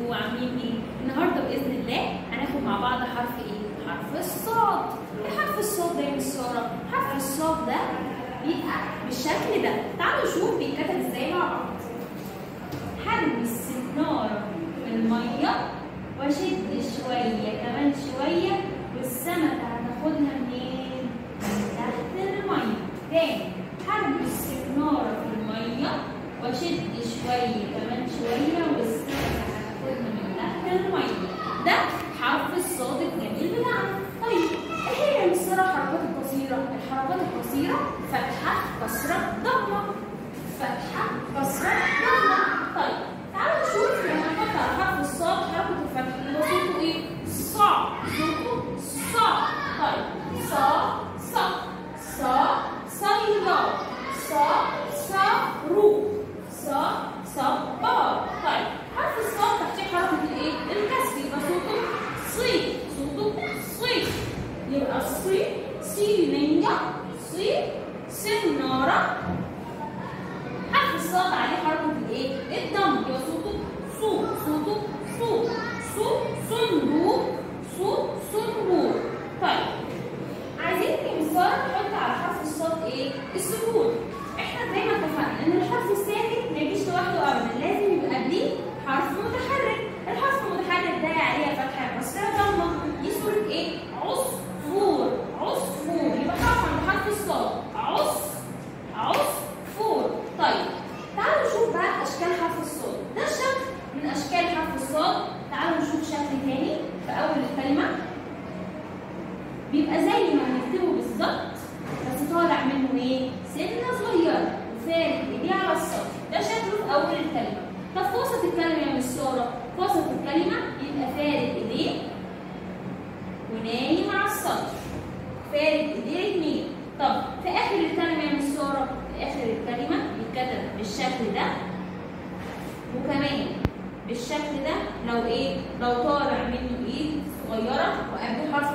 ازيكم عاملين ايه؟ النهارده باذن الله هناخد مع بعض حرف ايه؟ حرف الصاد. ايه حرف الصاد ده يا مس ساره؟ حرف الصاد ده بيبقى بالشكل ده. تعالوا نشوف بيتكتب ازاي مع بعض. هرمي السناره في الميه واشد شويه كمان شويه والسمكه هتاخدها منين؟ من تحت الميه. تاني هرمي السناره في الميه واشد شويه كمان شويه والسمكه هتاخدها من تحت الميه ده حرف الصاد الجميل بتاعنا طيب ايه هي يا مستر الحركات القصيره الحركات القصيره فتحه كسره ضمه فتحه كسره ضمه طيب تعالوا نشوف لما نحط على حرف الصاد حركه الفتح يبقى صوته ايه صا صوته صا طيب صا صا صا صيدا صا صا رو صا صبار طيب حرف الصاد تحتيه حركة الايه؟ الكسر يبقى صوته صي صوته صي يبقى الصي صينية صي سنارة حرف الصاد عليه حركة الايه؟ الضم يبقى صوته صو صوته صو صو صندوق صو صنبور طيب عايزين مثال نحط على حرف الصاد ايه؟ السكون احنا زي ما اتفقنا ان الحرف الساكن ما يجيش لوحده ابدا لازم يبقى قبليه حرف متحرك الحرف المتحرك ده عليه فتحه كسره ضمه دي صوره ايه عصفور عصفور يبقى حرف عند حرف الصاد عص عصفور طيب تعالوا نشوف بقى اشكال حرف الصاد ده شكل من اشكال حرف الصاد تعالوا نشوف شكل تاني في اول الكلمه بيبقى زي ما هنكتبه بالظبط بس طالع منه ايه؟ سنه صغيره وفارد ايديه على السطر ده شكله في اول الكلمه طب في وسط الكلمه يا مس ساره في وسط الكلمه يبقى فارد ايديه ونايم على السطر فارد ايديه الاثنين طب في اخر الكلمه يا مس ساره في اخر الكلمه بيتكتب بالشكل ده وكمان بالشكل ده لو ايه لو طالع منه ايد صغيره وقبله حرف